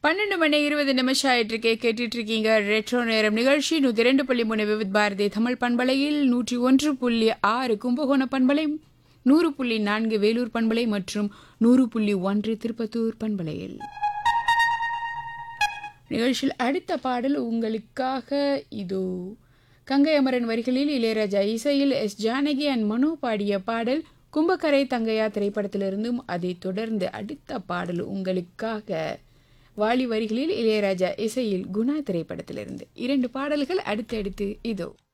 பன்னெண்டு மணி இருபது நிமிஷம் ஆயிட்டிருக்கே கேட்டுட்டு இருக்கீங்க ரெட்ரோ நேரம் நிகழ்ச்சி நூற்றி ரெண்டு புள்ளி மூணு விவித் பாரதி தமிழ் பண்பலையில் நூற்றி ஒன்று புள்ளி ஆறு கும்பகோண பண்பலை நூறு புள்ளி நான்கு வேலூர் பண்பலை மற்றும் நூறு புள்ளி ஒன்று திருப்பத்தூர் பண்பலையில் நிகழ்ச்சியில் அடுத்த பாடல் உங்களுக்காக இதோ கங்கை அமரன் வரிகளில் இளையராஜா இசையில் எஸ் ஜானகி அண்ட் மனோ பாடிய பாடல் கும்பக்கரை தங்கையா திரைப்படத்திலிருந்தும் அதைத் தொடர்ந்து அடுத்த பாடல் உங்களுக்காக வாலி வரிகளில் இளையராஜா இசையில் குணா திரைப்படத்திலிருந்து இரண்டு பாடல்கள் அடுத்தடுத்து இதோ